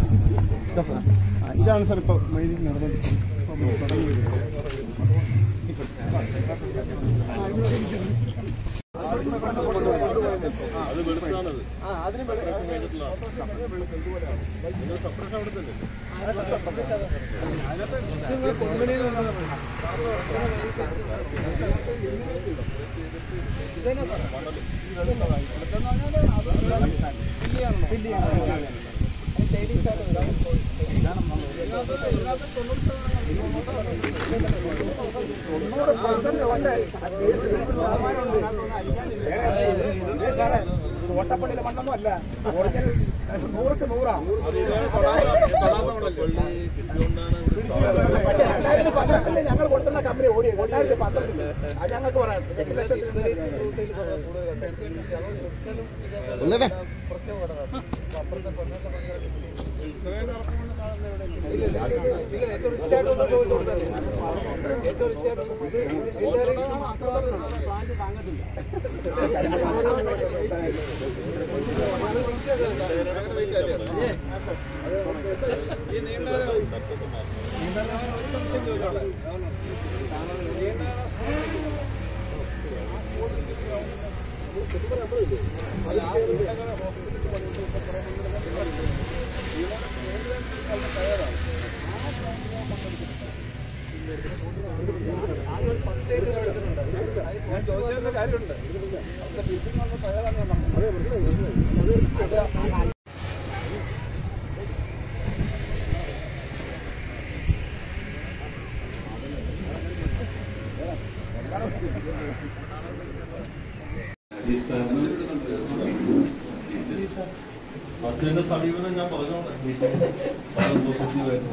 ഇതാ സാർ. ആ, ഇതാണ് സാർ ഇപ്പോൾ വഴി നടന്നത് ഓട്ടപ്പള്ളിയിലെ മണ്ണൊന്നും അല്ല ഒറിജിനൽ നൂറക്ക് നൂറാ പക്ഷേ രണ്ടായിരത്തി പന്ത്രണ്ടില് ഞങ്ങൾ കൊടുക്കുന്ന കമ്പനി ഓടിയത് രണ്ടായിരത്തി പന്ത്രണ്ടില് അത് ഞങ്ങൾക്ക് പറയാം എട്ട് ലക്ഷത്തിന് ഒന്നേ അതിന്റെ സമീപനം ഞാൻ പറഞ്ഞോളാം വളരെ പോസിറ്റീവായിരുന്നു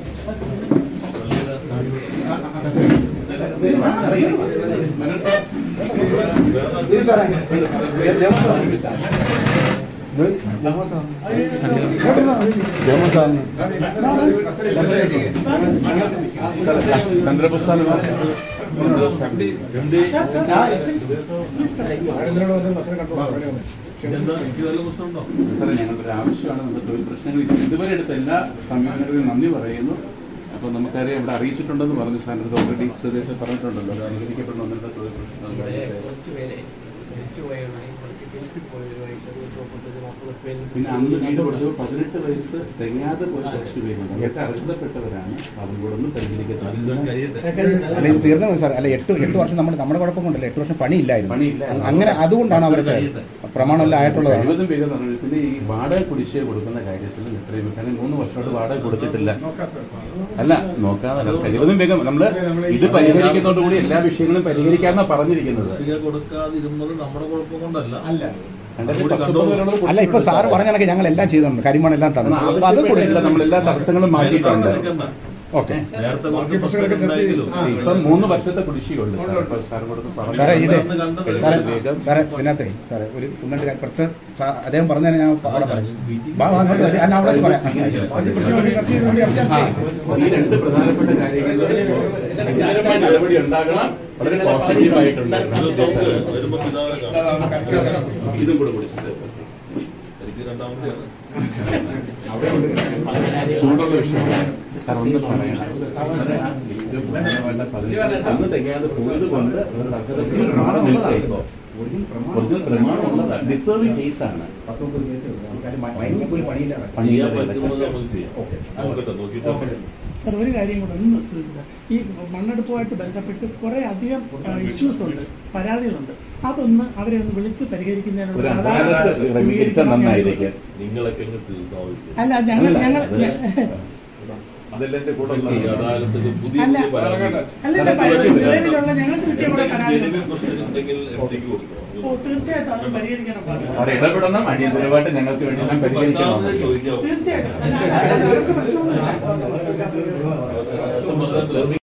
എന്താ എനിക്ക് വല്ല പ്രശ്നമുണ്ടോ സാറേ ഞങ്ങളുടെ ഒരു ആവശ്യമാണ് നമ്മുടെ തൊഴിൽ പ്രശ്നങ്ങൾ ഇതുവരെ എടുത്ത എല്ലാ സമീപനങ്ങളിലും നന്ദി പറയുന്നു അപ്പോൾ നമുക്കറിയാം ഇവിടെ അറിയിച്ചിട്ടുണ്ടെന്ന് പറഞ്ഞു സാറിൻ്റെ അടുത്ത് ഓൾറെഡി സ്വദേശം പറഞ്ഞിട്ടുണ്ടല്ലോ അത് അനുകരിക്കപ്പെടുന്ന ഒന്നിൻ്റെ തൊഴിൽ പ്രശ്നങ്ങൾ കുറച്ച് പേരെ മരിച്ചുപോയവരുമായി കുറച്ച് ഗൾഫിൽ പോയവരുമായിട്ട് ഒരു മുപ്പത്തഞ്ച് നാൽപ്പത് പേര് പിന്നെ അന്ന് വീട് കൊടുത്തത് പതിനെട്ട് വയസ്സ് തികയാതെ പോയ കുറച്ച് പേരുണ്ട് അവർക്ക് അർഹതപ്പെട്ടവരാണ് അവരും കൂടെ ഒന്ന് പരിഗണിക്കത്തില്ല അല്ല ഇത് തീർന്നു പോയി സാർ അല്ല എട്ട് എട്ട് വർഷം നമ്മുടെ നമ്മുടെ കുഴപ്പം കൊണ്ടല്ല എട്ട് വർഷം പണിയില്ലായിരുന്നു പണിയില്ലായിരുന്നു. അങ്ങനെ അതുകൊണ്ടാണ് അവർക്ക് പ്രമാണമെല്ലാം ആയിട്ടുള്ളതാണ് കഴിവതും വേഗം പറഞ്ഞു പിന്നെ ഈ വാടക കുടിശ്ശിക കൊടുക്കുന്ന കാര്യത്തിൽ എത്രയും കാരണം മൂന്ന് വർഷമായിട്ട് വാടക കൊടുത്തിട്ടില്ല അല്ല നോക്കാതെ കഴിവതും വേഗം നമ്മള് ഇത് പരിഹരിക്കുന്നതോടുകൂടി എല്ലാ വിഷയങ്ങളും പരിഹരിക്കാന്നാ പറഞ്ഞിരിക്കുന്നത് കുടിശ്ശിക കൊടുക്കാതിരുന്നത് നമ്മുടെ കുഴപ്പം കൊണ്ടല്ല രണ്ടായിരത്തി പത്തൊമ്പത് വരെയുള്ളത് കൊടുത്തിട്ടില്ല. അല്ല ഇപ്പൊ സാറ് പറഞ്ഞ കണക്ക് ഞങ്ങൾ എല്ലാം ചെയ്തിട്ടുണ്ട് കരിമണെല്ലാം തന്നു അപ്പൊ അത് ആവശ്യപ്പെട്ടില്ല കൊടുക്കില്ല നമ്മളെല്ലാ തടസ്സങ്ങളും മാറ്റിയിട്ടുണ്ട് ഓക്കെ നേരത്തെ കുറച്ച് പ്രശ്നങ്ങൾ ഉണ്ടായിരുന്നു ഇപ്പം മൂന്ന് വർഷത്തെ കുടിശ്ശികയുണ്ട് സാർ അപ്പൊ സാർ കൊടുത്ത് പറഞ്ഞു സാറേ ഇത് കണ്ടത് സാറേ വേഗം സാറേ ഇതിനകത്തെ സാറേ ഒരു ഒന്ന് രണ്ട് കാര്യം പ്രത്യേക സാ- അദ്ദേഹം പറഞ്ഞാൽ ഞാൻ അവിടെ പറയാം വാ, വാ, അങ്ങോട്ട് വരൂ. ഞാൻ അവിടെ പറയാം ഈ രണ്ട് പ്രധാനപ്പെട്ട കാര്യങ്ങൾ ഗുരുതരമായ നടപടി ഉണ്ടാകണം വളരെ പോസിറ്റീവ് ആയിട്ടുണ്ടാകണം വരുമ്പോ പിതാവിനെ കാണാം ഇതും കൂടെ കുടിച്ചിട്ട് എനിക്ക് രണ്ടാമത്തെയാണ് ചൂടുള്ള വിഷയമാണ് സാർ ഒന്ന് പറയണം ഏറ്റവും പ്രധാനപ്പെട്ട പതിനെട്ട് അന്ന് തികയാതെ പോയത് കൊണ്ട് അവരുടെ അക്കരത്തിൽ പ്രമാണം നിൽക്കുക ഒറിജിനൽ പ്രമാണം ഉള്ളതാണ് ഡിസേർവിംഗ് കേസാണ് പത്തൊമ്പത് കേസേ ഉള്ളൂ കാര്യം മയങ്ങി പോയി പണിയില്ല ചെയ്യാൻ പറ്റുന്നത് നമുക്ക് ചെയ്യാം നോക്കട്ടെ നോക്കിയിട്ട് സാർ ഒരു കാര്യം കൂടെ ഒന്ന് ശ്രദ്ധിക്കുക ഈ മണ്ണെടുപ്പുമായിട്ട് ബന്ധപ്പെട്ട് കുറെ അധികം ഇഷ്യൂസ് ഉണ്ട് പരാതികളുണ്ട് അതൊന്ന് അവരെ ഒന്ന് വിളിച്ച് പരിഹരിക്കുന്നതിനുള്ള ഒരു അതാണ് അദാലത്ത് ക്രമീകരിച്ചാൽ നന്നായിരിക്കും നിങ്ങളൊക്കെ അങ്ങ് തീർന്നാവില്ല അല്ല ഞങ്ങൾ അല്ല, ഞങ്ങൾ അത് അതെല്ലാം എന്റെ കൂടെ ഉള്ള ഈ അദാലത്തിൽ പുതിയ അല്ല. പുതിയ പരാതികൾ അല്ലല്ല പരാതി നിലവിലുള്ള ഞങ്ങൾക്ക് കിട്ടിയ കുറെ എന്തെങ്കിലും പരാതികൾ genuine question ഉണ്ടെങ്കിൽ എവിടേക്ക് കൊടുക്കണം ഓ തീർച്ചയായിട്ടും അത് പരിഹരിക്കണം സാർ ഇടപെടണം അടിയന്തരമായിട്ട് ഞങ്ങൾക്ക് വേണ്ടി എല്ലാം പരിഹരിക്കണം പറ്റാവുന്നത് ചോദിക്കാം തീർച്ചയായിട്ടും അല്ല, അല്ല, അവർക്ക് പ്രശ്നമൊന്നുമില്ല സർവീസ്